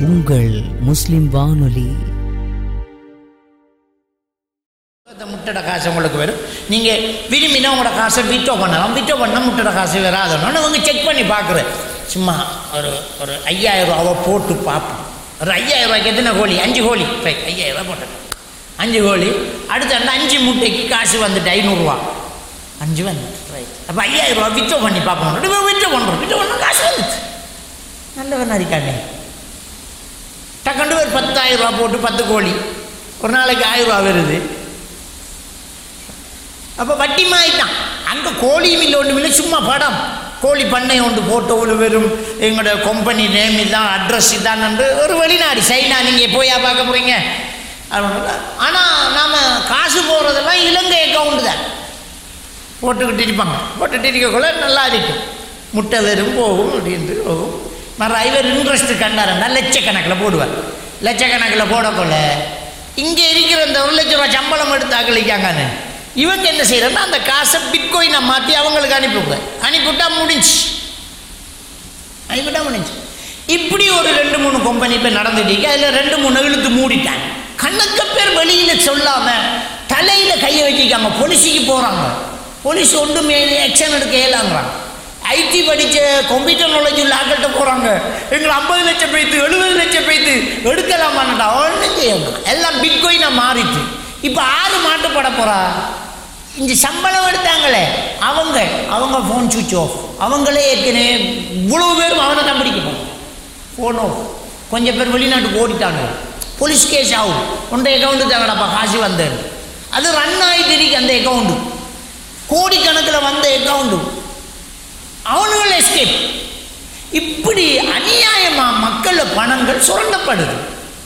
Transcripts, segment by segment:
உங்கள் முஸ்லிம் வானொலி அந்த முட்டோட காசு உங்களுக்கு வரும் நீங்கள் விரும்பினா உங்களோட காசை விட்டோ பண்ணலாம் விட்டோ பண்ணால் முட்டோட காசு வராதுன்னு அவங்க செக் பண்ணி பார்க்குறேன் சும்மா ஒரு ஒரு ஐயாயிரம் ரூபாவை போட்டு பார்ப்போம் ஒரு ஐயாயிரம் ரூபாய்க்கு எத்தனை கோழி அஞ்சு கோழி ரைட் ஐயாயிரம் ரூபாய் போட்டேன் அஞ்சு கோழி அடுத்து அந்த அஞ்சு முட்டைக்கு காசு வந்துட்டு ஐநூறுரூவா அஞ்சு வந்து ரைட் அப்போ ஐயாயிரம் ரூபா விட்டோ பண்ணி பார்ப்போம் விட்டோ பண்ணுறோம் விட்டோ பண்ண காசு வந்துச்சு நல்லவன் இருக்கானே டக்குண்டு ஒரு பத்தாயிரம் ரூபா போட்டு பத்து கோழி ஒரு நாளைக்கு ஆயிரம் ரூபா வருது அப்போ வட்டி மாயிட்டான் அங்கே கோழியும் இல்லை ஒன்றும் இல்லை சும்மா படம் கோழி பண்ணை ஒன்று போட்டோ ஒன்று வெறும் எங்களோட கம்பெனி நேம் இதான் அட்ரஸ் இதான் என்று ஒரு வெளிநாடு சைனா நீங்கள் போயா பார்க்க போகிறீங்க ஆனால் நாம் காசு போகிறதெல்லாம் இலங்கை அக்கௌண்ட் தான் போட்டுக்கிட்டு இருப்பாங்க போட்டுட்டு இருக்கக்குள்ள நல்லா இருக்கும் முட்டை வெறும் போகும் அப்படின்ட்டு போகும் மறு ஐவர் இன்ட்ரெஸ்ட் கண்டாரண்டா லட்சக்கணக்கில் போடுவார் லட்சக்கணக்கில் போடக்குள்ள இங்கே இருக்கிற இந்த ஒரு லட்ச ரூபா சம்பளம் எடுத்து அகலிக்காங்கன்னு இவங்க என்ன செய்யறாங்கன்னா அந்த காசை பிட்கோயினை மாற்றி அவங்களுக்கு அனுப்பிவிடுங்க அனுப்பிவிட்டா முடிஞ்சு அனுப்பிவிட்டா முடிஞ்சு இப்படி ஒரு ரெண்டு மூணு கம்பெனி இப்போ நடந்துட்டீங்க அதில் ரெண்டு மூணு இழுத்து மூடிட்டாங்க கணக்க பேர் வெளியில் சொல்லாமல் தலையில் கையை வச்சிருக்காங்க பொலிசிக்கு போகிறாங்க போலீஸ் ஒன்றுமே ஆக்ஷன் எடுக்க இயலாங்கிறாங்க ஐடி படித்த கம்ப்யூட்டர் நாலேஜ் உள்ள ஆக்கள்கிட்ட போகிறாங்க எங்களை ஐம்பது லட்சம் பேத்து எழுபது லட்சம் பேத்து எடுக்கலாமான்டா ஒன்றும் செய்யணும் எல்லாம் பிட்கோயினாக மாறிட்டு இப்போ ஆறு மாட்டுப்பட போகிறா இந்த சம்பளம் எடுத்தாங்களே அவங்க அவங்க ஃபோன் சுவிட்ச் ஆஃப் அவங்களே ஏற்கனவே இவ்வளவு பேரும் அவனை தான் பிடிக்க போகிறாங்க ஃபோன் ஆஃப் கொஞ்சம் பேர் வெளிநாட்டுக்கு ஓடிட்டாங்க போலீஸ் கேஸ் ஆகும் உண்ட அக்கௌண்ட்டு தேவைடாப்பா காசு வந்தேன் அது ரன் ஆகிட்டு இருக்கு அந்த அக்கௌண்ட்டு கோடிக்கணக்கில் வந்த அக்கௌண்ட்டு அவனுங்கள் எஸ்கேப் இப்படி அநியாயமாக மக்கள் பணங்கள் சுரண்டப்படுது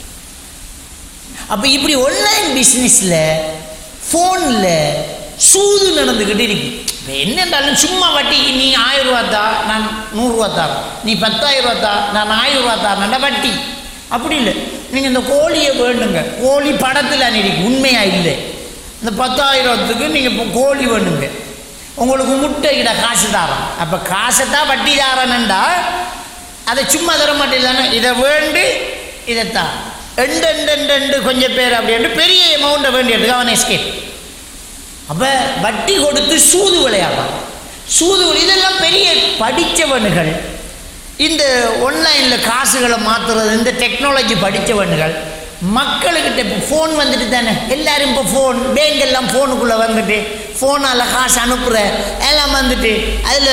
அப்போ இப்படி ஆன்லைன் பிஸ்னஸில் ஃபோனில் சூது நடந்துக்கிட்டு இருக்கு இப்போ என்னென்றாலும் சும்மா வட்டிக்கு நீ ஆயிரம் ரூபா தா நான் நூறுரூவா தரேன் நீ பத்தாயிரம் ரூபா தா நான் ஆயிரம் ரூபா தரேன்டா வட்டி அப்படி இல்லை நீங்கள் இந்த கோழியை வேண்டுங்க கோழி படத்தில் அன்னைக்கு உண்மையாக இல்லை இந்த பத்தாயிரத்துக்கு நீங்கள் இப்போ கோழி வேணுங்க உங்களுக்கு முட்டை கிட்ட காசு தாரோம் அப்போ காசை தான் வட்டி தாரணுண்டா அதை சும்மா தர மாட்டேன் இதை வேண்டு இதைத்தான் ரெண்டு ரெண்டு ரெண்டு ரெண்டு கொஞ்சம் பேர் அப்படின்ட்டு பெரிய அமௌண்ட்டை வேண்டியதுக்கு அவன் எஸ்கேப் அப்போ வட்டி கொடுத்து சூது விளையாடுறான் சூது விளை- இதெல்லாம் பெரிய படித்தவனுகள் இந்த ஆன்லைனில் காசுகளை மாற்றுறது இந்த டெக்னாலஜி படித்தவனுகள் மக்களுக்கிட்ட இப்போ ஃபோன் வந்துட்டு தானே எல்லாரும் இப்போ ஃபோன் பேங்க் எல்லாம் ஃபோனுக்குள்ளே வந்துட்டு ஃபோனால் காசு அனுப்புகிற எல்லாம் வந்துட்டு அதில்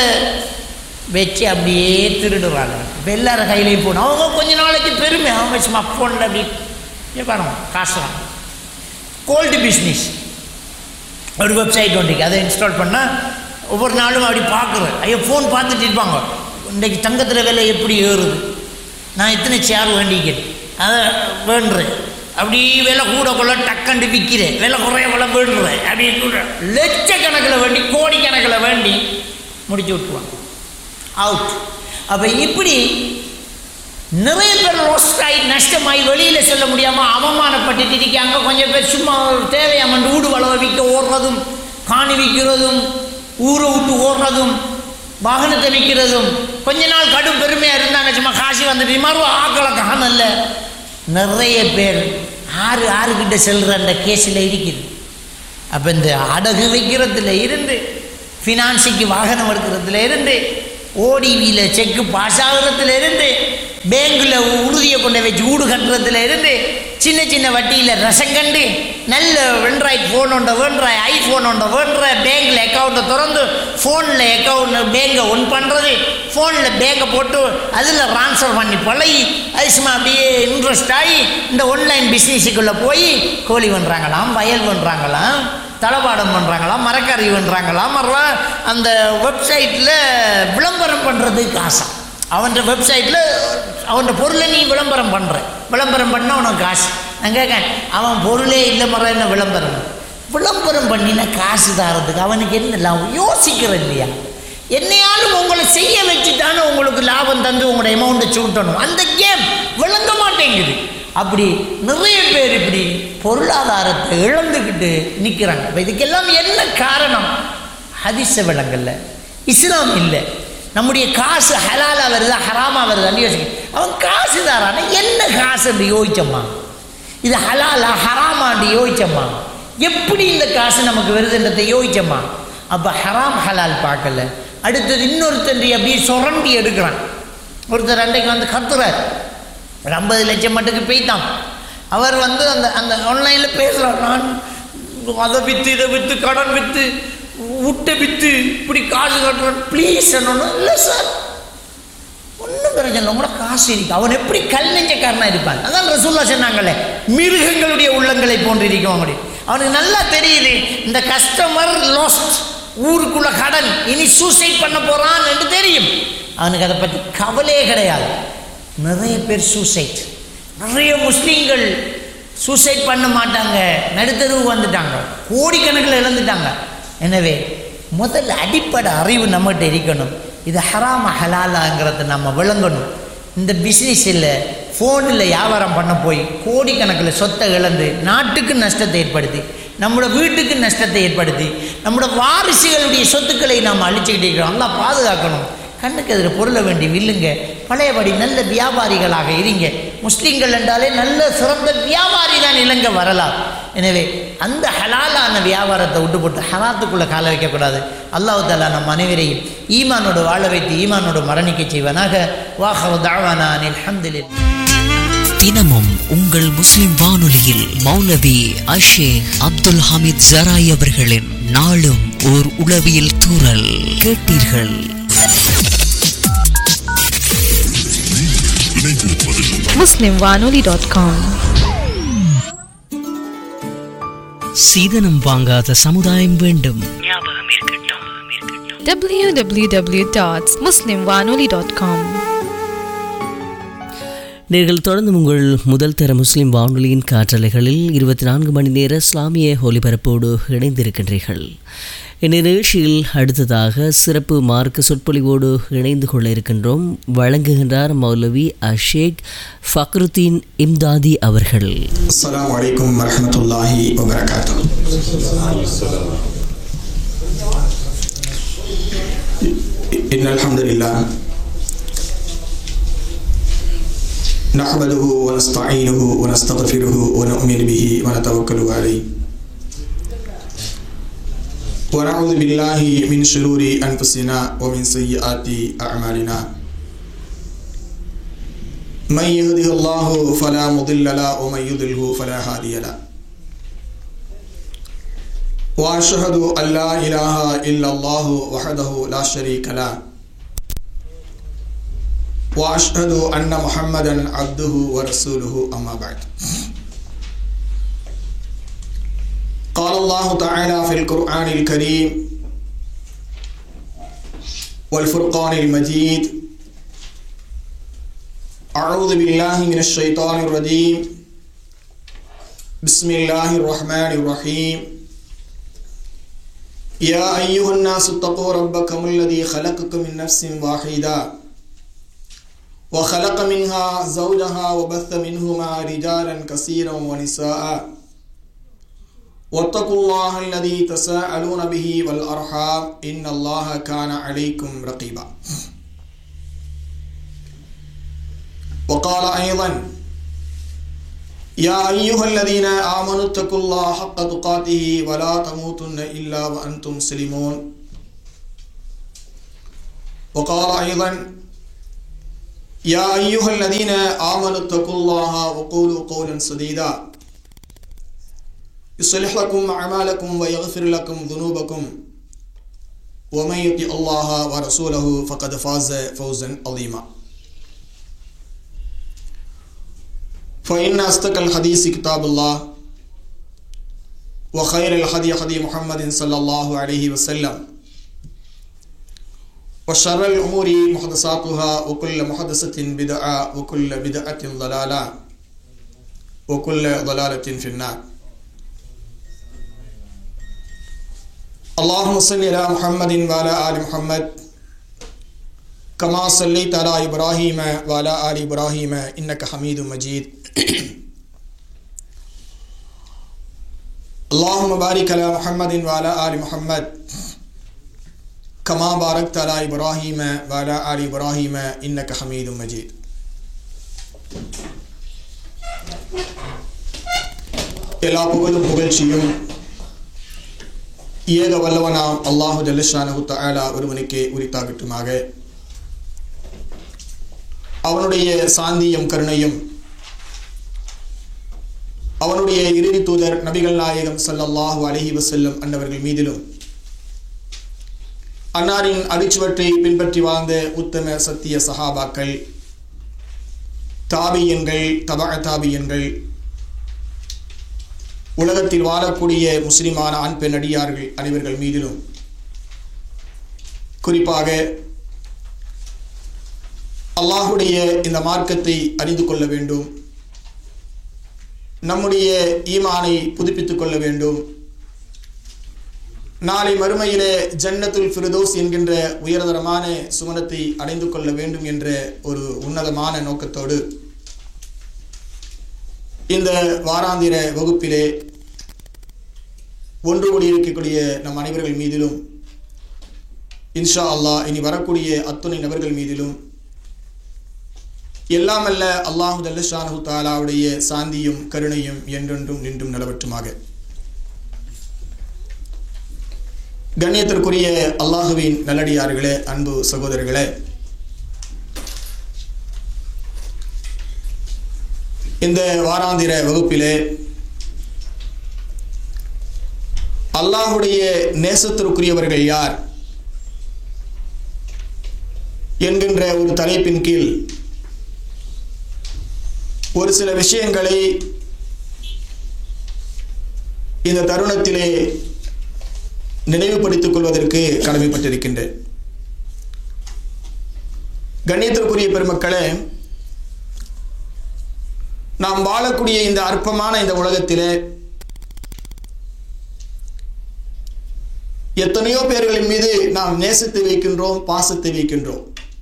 வச்சு அப்படியே திருடுறாங்க இப்போ எல்லாரும் கையிலையும் ஃபோன் அவங்க கொஞ்ச நாளைக்கு பெருமை அவங்க சும்மா ஃபோனில் அப்படி இங்க பாருங்க காசு கோல்டு பிஸ்னஸ் ஒரு வெப்சைட் ஒன்றைக்கு அதை இன்ஸ்டால் பண்ணால் ஒவ்வொரு நாளும் அப்படி பார்க்குறேன் ஐயோ ஃபோன் பார்த்துட்டு இருப்பாங்க இன்றைக்கு தங்கத்தில் விலை எப்படி ஏறுது நான் இத்தனை சேர் வேண்டிக்கிறேன் அதை வேண்டுறேன் அப்படி விலை கூட கொள்ள டக்கண்டு விற்கிறேன் விலை குறைய கொள்ள வேண்டுறேன் அப்படி கூட லட்சக்கணக்கில் வேண்டி கோடிக்கணக்கில் வேண்டி முடிச்சு விட்டுருவாங்க அவுட் அப்போ இப்படி நிறைய பேர் ரோஸ்டாகி நஷ்டமாகி வெளியில் சொல்ல முடியாமல் அவமானப்பட்டுட்டு இருக்காங்க கொஞ்சம் பேர் சும்மா ஒரு தேவையாமண்டு ஊடு வளவ விற்க ஓடுறதும் காணி விற்கிறதும் ஊரை விட்டு ஓடுறதும் வாகனத்தை விற்கிறதும் கொஞ்ச நாள் கடும் பெருமையாக இருந்தாங்க சும்மா காசு வந்துட்டு மறுவா ஆக்களை காணல நிறைய பேர் ஆறு ஆறுகிட்ட செல்கிற அந்த கேஸில் இருக்குது அப்போ இந்த அடகு வைக்கிறதுல இருந்து ஃபினான்ஸுக்கு வாகனம் எடுக்கிறதுல இருந்து ஓடிவியில் செக்கு பாஸ் ஆகுறதுல இருந்து பேங்கில் உறுதியை கொண்டு வச்சு ஊடு கட்டுறதுல இருந்து சின்ன சின்ன வட்டியில் ரசம் கண்டு நல்ல வெண்ட்ராய்ட் ஃபோன் உண்ட வேண்ட்ராய் ஐஃபோன் உண்ட வேண்ட்ற பேங்க்கில் அக்கௌண்ட்டை திறந்து ஃபோனில் அக்கௌண்ட் பேங்கை ஒன் பண்ணுறது ஃபோனில் பேங்கை போட்டு அதில் ட்ரான்ஸ்ஃபர் பண்ணி பழகி அது சும்மா அப்படியே இன்ட்ரெஸ்ட் ஆகி இந்த ஆன்லைன் பிஸ்னஸுக்குள்ளே போய் கோழி பண்ணுறாங்களாம் வயல் பண்ணுறாங்களாம் தளபாடம் பண்ணுறாங்களாம் மரக்கறி பண்ணுறாங்களாம் மறுவா அந்த வெப்சைட்டில் விளம்பரம் பண்ணுறதுக்கு ஆசை அவன் வெப்சைட்டில் அவன் பொருளை நீ விளம்பரம் பண்ணுற விளம்பரம் பண்ணால் உனக்கு காசு நான் கேட்கேன் அவன் பொருளே இல்லை மரம் என்ன விளம்பரம் விளம்பரம் பண்ணினா காசு தாரதுக்கு அவனுக்கு என்ன லாபம் யோசிக்கிற இல்லையா என்னையாலும் உங்களை செய்ய வச்சுட்டானு உங்களுக்கு லாபம் தந்து உங்களோட அமௌண்ட்டை சுட்டணும் அந்த கேம் விளங்க மாட்டேங்குது அப்படி நிறைய பேர் இப்படி பொருளாதாரத்தை இழந்துக்கிட்டு நிற்கிறாங்க இப்போ இதுக்கெல்லாம் என்ன காரணம் ஹதிச விலங்கல்ல இஸ்லாம் இல்லை நம்முடைய காசு ஹலாலாக வருதா ஹராமா வருதான்னு யோசிக்க அவன் காசு தாரான என்ன காசுன்னு யோசிச்சம்மா இது ஹலாலா ஹராமான்னு யோசிச்சம்மா எப்படி இந்த காசு நமக்கு வருதுன்றதை யோசிச்சம்மா அப்போ ஹராம் ஹலால் பார்க்கல அடுத்தது இன்னொருத்தன் அப்படியே சுரண்டி எடுக்கிறான் ஒருத்தர் அன்றைக்கு வந்து கத்துறார் ஒரு ஐம்பது லட்சம் மட்டுக்கு போய்த்தான் அவர் வந்து அந்த அந்த ஆன்லைனில் பேசுகிறார் நான் அதை விற்று இதை விற்று கடன் விற்று விட்டை விற்று இப்படி காசு கட்டுறேன் ப்ளீஸ் என்னொன்னு இல்லை சார் ஒன்றும் பிரச்சனை இல்லை உங்களோட காசு இருக்கு அவன் எப்படி கல் நெஞ்சக்காரனாக இருப்பான் அதான் ரசூல்லா சொன்னாங்களே மிருகங்களுடைய உள்ளங்களை போன்று இருக்கும் அப்படி அவனுக்கு நல்லா தெரியுது இந்த கஸ்டமர் லாஸ்ட் ஊருக்குள்ள கடன் இனி சூசைட் பண்ண போறான் என்று தெரியும் அவனுக்கு அதை பற்றி கவலையே கிடையாது நிறைய பேர் சூசைட் நிறைய முஸ்லீம்கள் சூசைட் பண்ண மாட்டாங்க நடுத்தருவுக்கு வந்துட்டாங்க கோடிக்கணக்கில் இழந்துட்டாங்க எனவே முதல்ல அடிப்படை அறிவு நம்மகிட்ட இருக்கணும் இது ஹராம ஹலாலாங்கிறத நம்ம விளங்கணும் இந்த பிஸ்னஸ் இல்லை ஃபோனில் வியாபாரம் பண்ண போய் கோடிக்கணக்கில் சொத்தை இழந்து நாட்டுக்கு நஷ்டத்தை ஏற்படுத்தி நம்மளோட வீட்டுக்கு நஷ்டத்தை ஏற்படுத்தி நம்மளோட வாரிசுகளுடைய சொத்துக்களை நாம் அழிச்சுக்கிட்டு இருக்கிறோம் நல்லா பாதுகாக்கணும் கண்ணுக்கு எதிர பொருளை வேண்டி வில்லுங்க பழையபடி நல்ல வியாபாரிகளாக இருங்க முஸ்லீம்கள் என்றாலே நல்ல சிறந்த வியாபாரி தான் இலங்கை வரலாம் எனவே அந்த ஹலாலான வியாபாரத்தை விட்டு போட்டு ஹராத்துக்குள்ளே கால வைக்கக்கூடாது அல்லாஹ் தாலா நம் அனைவரையும் ஈமானோடு வாழ வைத்து ஈமானோடு மரணிக்க செய்வனாக வாஹரு தாவானா அல்ஹம்துலில்லாஹ் தினமும் உங்கள் முஸ்லிம் வானொலியில் மௌலவி அஷேக் அப்துல் ஹமீத் ஜராய் அவர்களின் நாளும் ஓர் உளவியல் தூறல் கேட்டீர்கள் muslimwanoli.com சீதனம் வாங்காத சமுதாயம் வேண்டும் www.muslimwanoli.com நீங்கள் தொடர்ந்து உங்கள் முதல் தர முஸ்லிம் வானொலியின் காற்றலைகளில் இருபத்தி நான்கு மணி நேர இஸ்லாமிய ஒலிபரப்போடு இணைந்திருக்கின்றீர்கள் இந்நிகழ்ச்சியில் அடுத்ததாக சிறப்பு மார்க்க சொற்பொழிவோடு இணைந்து கொள்ள இருக்கின்றோம் வழங்குகின்றார் மௌலவி அஷேக் ஃபக்ருத்தீன் இம்தாதி அவர்கள் السلام عليكم ورحمة الله وبركاته إن الحمد لله نحمده ونستعينه ونستغفره ونؤمن به ونتوكل عليه ونعوذ بالله من شرور أنفسنا ومن سيئات أعمالنا من يهده الله فلا مضل له ومن يضلله فلا هادي له واشهد ان لا اله الا الله وحده لا شريك له واشهد ان محمدا عبده ورسوله اما بعد قال الله تعالى في القران الكريم والفرقان المجيد أعوذ بالله من الشيطان الرجيم بسم الله الرحمن الرحيم يا أيها الناس اتقوا ربكم الذي خلقكم من نفس واحدة وخلق منها زوجها وبث منهما رجالا كثيرا ونساء واتقوا الله الذي تساءلون به والأرحام إن الله كان عليكم رقيبا وقال أيضا يا أيها الذين آمنوا اتقوا الله حق تقاته ولا تموتن إلا وأنتم مسلمون وقال أيضا يا أيها الذين آمنوا اتقوا الله وقولوا قولا سديدا يصلح لكم أعمالكم ويغفر لكم ذنوبكم ومن يطع الله ورسوله فقد فاز فوزا عظيما فإن أصدق الحديث كتاب الله وخير الهدي هدي محمد صلى الله عليه وسلم وشر الأمور محدثاتها وكل محدثة بدعة وكل بدعة ضلالة وكل ضلالة في النار اللهم صل على محمد وعلى آل محمد كما صليت على إبراهيم وعلى آل إبراهيم إنك حميد مجيد اللهم بارك على محمد وعلى آل محمد كما باركت على إبراهيم وعلى آل إبراهيم إنك حميد مجيد எல்லா புகழும் புகழ்ச்சியும் ஏக வல்லவனாம் அல்லாஹு ஜல்லஷானஹு தஆலா ஒருவனுக்கே உரித்தாகட்டுமாக அவனுடைய சாந்தியும் கருணையும் அவனுடைய இறுதி தூதர் நபிகள் நாயகம் ஸல்லல்லாஹு அலைஹி வஸல்லம் அன்னவர்கள் மீதிலும் அன்னாரின் அடிச்சுவற்றை பின்பற்றி வாழ்ந்த உத்தம சத்திய சஹாபாக்கள் தாபியன்கள் தபா தாபியன்கள் உலகத்தில் வாழக்கூடிய முஸ்லிமான ஆண் பெண் அடியார்கள் அனைவர்கள் மீதிலும் குறிப்பாக அல்லாஹுடைய இந்த மார்க்கத்தை அறிந்து கொள்ள வேண்டும் நம்முடைய ஈமானை புதுப்பித்துக் கொள்ள வேண்டும் நாளை மறுமையிலே ஜன்னத்துல் ஃபிரதோஸ் என்கின்ற உயர்தரமான சுமணத்தை அடைந்து கொள்ள வேண்டும் என்ற ஒரு உன்னதமான நோக்கத்தோடு இந்த வாராந்திர வகுப்பிலே ஒன்று கூடி இருக்கக்கூடிய நம் அனைவர்கள் மீதிலும் இன்ஷா அல்லாஹ் இனி வரக்கூடிய அத்துணை நபர்கள் மீதிலும் எல்லாம் அல்ல அல்லாஹு தல்லஷானு தாலாவுடைய சாந்தியும் கருணையும் என்றென்றும் நின்றும் நிலவற்றுமாக கண்ணியத்திற்குரிய அல்லாஹுவின் நல்லடியார்களே அன்பு சகோதரர்களே இந்த வாராந்திர வகுப்பிலே அல்லாஹுடைய நேசத்திற்குரியவர்கள் யார் என்கின்ற ஒரு தலைப்பின் கீழ் ஒரு சில விஷயங்களை இந்த தருணத்திலே நினைவுபடுத்திக் கொள்வதற்கு கடமைப்பட்டிருக்கின்றேன் கண்ணியத்திற்குரிய பெருமக்களே நாம் வாழக்கூடிய இந்த அற்பமான இந்த உலகத்திலே எத்தனையோ பேர்களின் மீது நாம் நேசத்தை வைக்கின்றோம் பாசத்தை வைக்கின்றோம்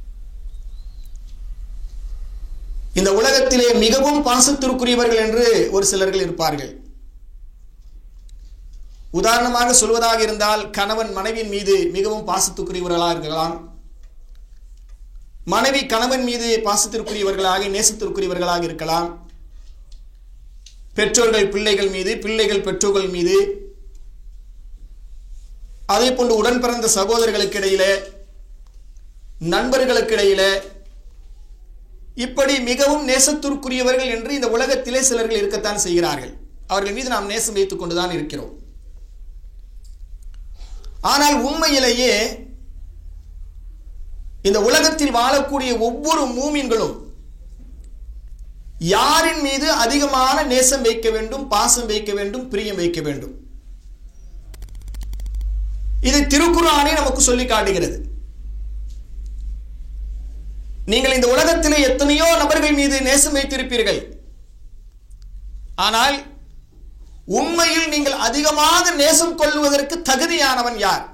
இந்த உலகத்திலே மிகவும் பாசத்திற்குரியவர்கள் என்று ஒரு சிலர்கள் இருப்பார்கள் உதாரணமாக சொல்வதாக இருந்தால் கணவன் மனைவியின் மீது மிகவும் பாசத்துக்குரியவர்களாக இருக்கலாம் மனைவி கணவன் மீது பாசத்திற்குரியவர்களாக நேசத்திற்குரியவர்களாக இருக்கலாம் பெற்றோர்கள் பிள்ளைகள் மீது பிள்ளைகள் பெற்றோர்கள் மீது அதே போன்று உடன் பிறந்த சகோதரர்களுக்கு இடையில நண்பர்களுக்கு இடையில இப்படி மிகவும் நேசத்திற்குரியவர்கள் என்று இந்த உலகத்திலே சிலர்கள் இருக்கத்தான் செய்கிறார்கள் அவர்கள் மீது நாம் நேசம் வைத்துக் கொண்டுதான் இருக்கிறோம் ஆனால் உண்மையிலேயே இந்த உலகத்தில் வாழக்கூடிய ஒவ்வொரு மூமின்களும் யாரின் மீது அதிகமான நேசம் வைக்க வேண்டும் பாசம் வைக்க வேண்டும் பிரியம் வைக்க வேண்டும் இது திருக்குறானே நமக்கு சொல்லி காட்டுகிறது நீங்கள் இந்த உலகத்திலே எத்தனையோ நபர்கள் மீது நேசம் வைத்திருப்பீர்கள் ஆனால் உண்மையில் நீங்கள் அதிகமாக நேசம் கொள்வதற்கு தகுதியானவன் யார்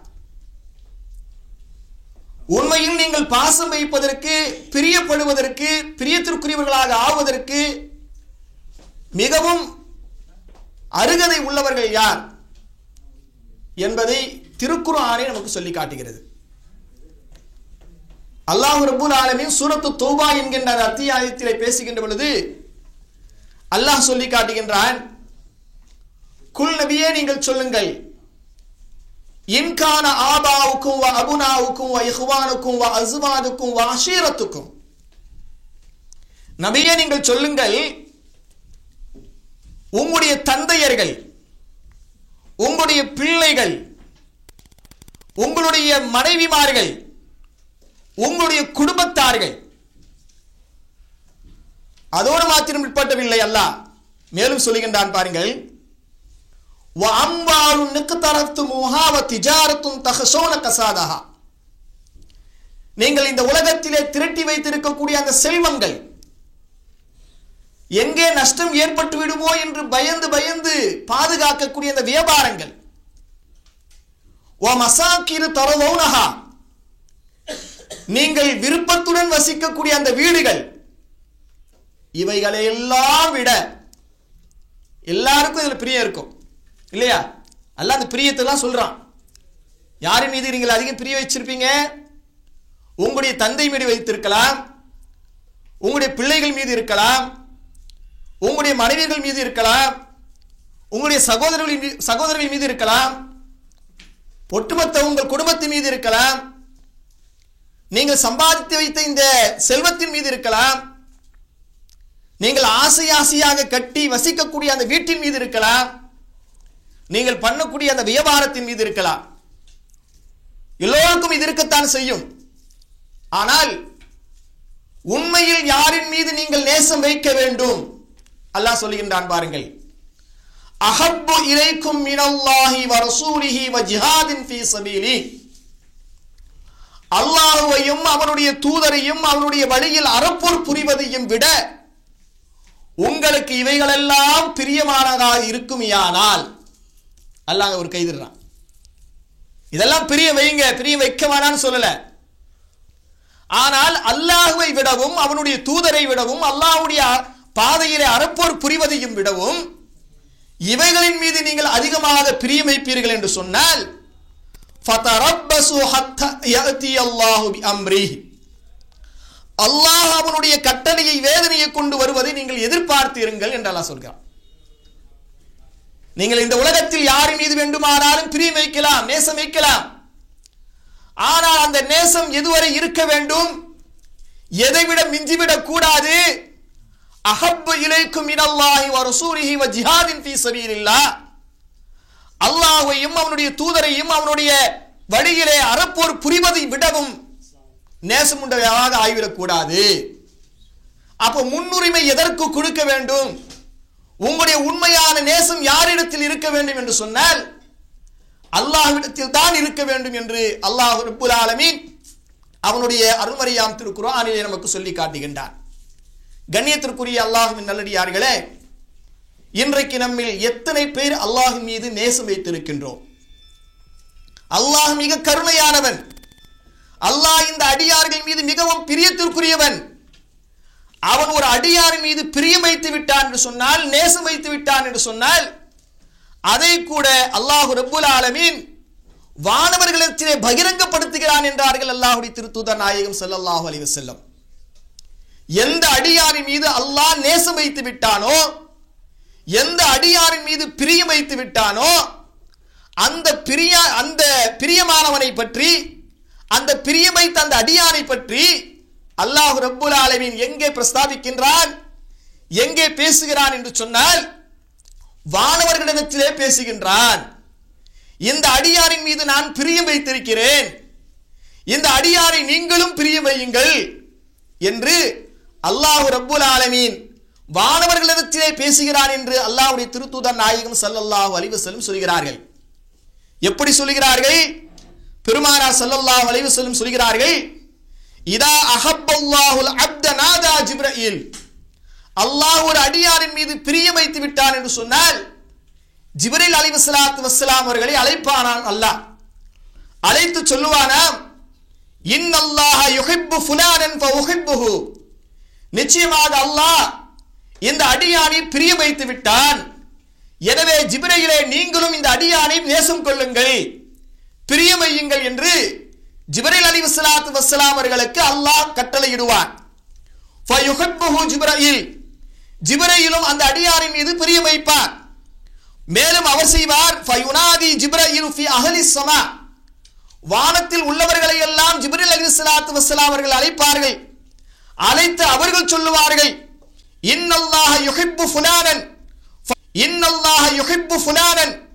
உண்மையில் நீங்கள் பாசம் வைப்பதற்கு பிரியப்படுவதற்கு பிரியத்திற்குரியவர்களாக ஆவதற்கு மிகவும் அருகதை உள்ளவர்கள் யார் என்பதை திருக்குறானே நமக்கு சொல்லி காட்டுகிறது அல்லாஹ் ரபுல் ஆலமின் சூரத்து தௌபா என்கின்ற அந்த அத்தியாயத்திலே பேசுகின்ற பொழுது அல்லாஹ் சொல்லி காட்டுகின்றான் குல் நபியே நீங்கள் சொல்லுங்கள் இன்கான ஆபாவுக்கும் வ அபுனாவுக்கும் வ இஹ்வானுக்கும் வ அஸ்வானுக்கும் வ அஷீரத்துக்கும் நபியே நீங்கள் சொல்லுங்கள் உங்களுடைய தந்தையர்கள் உங்களுடைய பிள்ளைகள் உங்களுடைய மனைவிமார்கள் உங்களுடைய குடும்பத்தார்கள் அதோடு மாத்திரம் உட்பட்டவில்லை அல்லாஹ் மேலும் சொல்லுகின்றான் பாருங்கள் وأموال نقترفتموها وتجارة تخشون كسادها நீங்கள் இந்த உலகத்திலே திரட்டி வைத்திருக்கக்கூடிய அந்த செல்வங்கள் எங்கே நஷ்டம் ஏற்பட்டு விடுமோ என்று பயந்து பயந்து பாதுகாக்கக்கூடிய அந்த வியாபாரங்கள் ஓ மசாக்கிரு தரதௌனஹா நீங்கள் விருப்பத்துடன் வசிக்கக்கூடிய அந்த வீடுகள் இவைகளை எல்லாம் விட எல்லாருக்கும் இதில் பிரியம் இருக்கும் இல்லையா அல்ல அந்த பிரியத்தெல்லாம் சொல்றான் யாரின் மீது நீங்கள் அதிகம் பிரிய வச்சிருப்பீங்க உங்களுடைய தந்தை மீது வைத்திருக்கலாம் உங்களுடைய பிள்ளைகள் மீது இருக்கலாம் உங்களுடைய மனைவிகள் மீது இருக்கலாம் உங்களுடைய சகோதரர்களின் மீ- சகோதரர்கள் மீது இருக்கலாம் ஒட்டுமொத்த உங்கள் குடும்பத்தின் மீது இருக்கலாம் நீங்கள் சம்பாதித்து வைத்த இந்த செல்வத்தின் மீது இருக்கலாம் நீங்கள் ஆசை ஆசையாக கட்டி வசிக்கக்கூடிய அந்த வீட்டின் மீது இருக்கலாம் நீங்கள் பண்ணக்கூடிய அந்த வியாபாரத்தின் மீது இருக்கலாம் எல்லோருக்கும் இது இருக்கத்தான் செய்யும் ஆனால் உண்மையில் யாரின் மீது நீங்கள் நேசம் வைக்க வேண்டும் அல்லாஹ் சொல்லுகின்றான் பாருங்கள் அஹப்பு இலைக்கும் மினல்லாஹி வ ரசூலிஹி வ ஜிஹாதின் ஃபீ சபீலி அல்லாஹுவையும் அவனுடைய தூதரையும் அவனுடைய வழியில் அறப்போர் புரிவதையும் விட உங்களுக்கு இவைகளெல்லாம் பிரியமானதாக இருக்குமையானால் அல்லாஹ் ஒரு கைதிடுறான் இதெல்லாம் பிரிய வைங்க பிரிய வைக்க வேணான்னு சொல்லல ஆனால் அல்லாஹுவை விடவும் அவனுடைய தூதரை விடவும் அல்லாஹ்வுடைய பாதையிலே அறப்போர் புரிவதையும் விடவும் இவைகளின் மீது நீங்கள் அதிகமாக பிரியம் வைப்பீர்கள் என்று சொன்னால் فَتَرَبَّصُوا حَتَّى يَأْتِيَ اللَّهُ بِأَمْرِهِ அல்லாஹ் அவனுடைய கட்டளையை வேதனையை கொண்டு வருவதை நீங்கள் எதிர்பார்த்தீருங்கள் என்று அல்லாஹ் சொல்கிறான் நீங்கள் இந்த உலகத்தில் யாரின் மீது வேண்டுமானாலும் பிரியம் வைக்கலாம் நேசம் வைக்கலாம் ஆனால் அந்த நேசம் எதுவரை இருக்க வேண்டும் எதைவிட மிஞ்சிவிடக் கூடாது அஹப்பு இலைக்கும் இனல்லாஹி வ ரசூலிஹி வ ஜிஹாதின் ஃபீ சபீலில்லாஹ் அல்லாஹ்வையும் அவனுடைய தூதரையும் அவனுடைய வழியிலே அறப்போர் புரிவதை விடவும் நேசமுண்டவையாக ஆகிவிடக்கூடாது அப்போ முன்னுரிமை எதற்கு கொடுக்க வேண்டும் உங்களுடைய உண்மையான நேசம் யாரிடத்தில் இருக்க வேண்டும் என்று சொன்னால் அல்லாஹ்விடத்தில் தான் இருக்க வேண்டும் என்று அல்லாஹ் ரப்புல் ஆலமீன் அவனுடைய அருள்மறையாம் திருக்குறானிலே நமக்கு சொல்லி காட்டுகின்றான் கண்ணியத்திற்குரிய அல்லாஹுவின் நல்லடியார்களே இன்றைக்கு நம்மில் எத்தனை பேர் அல்லாஹ் மீது நேசம் வைத்திருக்கின்றோம் அல்லாஹ் மிக கருணையானவன் அல்லாஹ் இந்த அடியார்கள் மீது மிகவும் பிரியத்திற்குரியவன் அவன் ஒரு அடியாரின் மீது பிரியம் வைத்து விட்டான் என்று சொன்னால் நேசம் வைத்து விட்டான் என்று சொன்னால் அதை கூட அல்லாஹு ரப்புல் ஆலமீன் வானவர்களிடத்திலே பகிரங்கப்படுத்துகிறான் என்றார்கள் அல்லாஹுடைய திருத்தூதர் நாயகம் ஸல்லல்லாஹு அலைஹி வஸல்லம் எந்த அடியாரின் மீது அல்லாஹ் நேசம் வைத்து விட்டானோ எந்த அடியாரின் மீது பிரியம் வைத்து விட்டானோ அந்த பிரிய அந்த பிரியமானவனை பற்றி அந்த பிரியம் வைத்த அந்த அடியானை பற்றி அல்லாஹ் ரப்புல் ஆலமீன் எங்கே பிரஸ்தாபிக்கின்றான் எங்கே பேசுகிறான் என்று சொன்னால் வானவர்களிடத்திலே பேசுகின்றான் இந்த அடியாரின் மீது நான் பிரியம் வைத்திருக்கிறேன் இந்த அடியாரை நீங்களும் பிரியம் வையுங்கள் என்று அல்லாஹ் ரப்புல் ஆலமீன் வானவர்களிடத்திலே பேசுகிறான் என்று அல்லாஹ்வுடைய திருத்தூதர் நாயகம் ஸல்லல்லாஹு அலைஹி வஸல்லம் சொல்கிறார்கள் எப்படி சொல்கிறார்கள் பெருமானார் ஸல்லல்லாஹு அலைஹி வஸல்லம் சொல்கிறார்கள் இதா அஹப்பல்லாஹுல் அப்த நாதா ஜிப்ரீல் அல்லாஹ் ஒரு அடியாரின் மீது பிரியம் வைத்து விட்டான் என்று சொன்னால் ஜிப்ரீல் அலைஹிஸ்ஸலாத்து வஸ்ஸலாம் அவர்களை அழைப்பானான் அல்லாஹ் அழைத்து சொல்லுவானாம் இன்னல்லாஹ யுஹிப்பு ஃபுலானன் ஃபஉஹிப்புஹு நிச்சயமாக அல்லாஹ் இந்த அடியானை பிரியம் வைத்து விட்டான் எனவே ஜிப்ரையிலே நீங்களும் இந்த அடியானை நேசம் கொள்ளுங்கள் பிரியம் வையுங்கள் என்று ஜிப்ரைல் அலி வஸ்லாத்து வஸ்ஸலாம் அவர்களுக்கு அல்லாஹ் கட்டளையிடுவான் ஃபயுஹிப்புஹு ஜிப்ரையில் ஜிப்ரையிலும் அந்த அடியாரின் மீது பிரியம் வைப்பார் மேலும் அவர் செய்வார் ஃபயுனாதி ஜிப்ரையில் ஃபி அஹ்லி ஸமா வானத்தில் உள்ளவர்களை எல்லாம் ஜிப்ரில் அலி ஸலாத்து வஸ்ஸலாம் அவர்கள் அழைப்பார்கள் அழைத்து அவர்கள் சொல்லுவார்கள் இன்னல்லாஹ யுஹிப்பு ஃபுலானன் இன்னல்லாஹ யுஹிப்பு ஃபுலானன்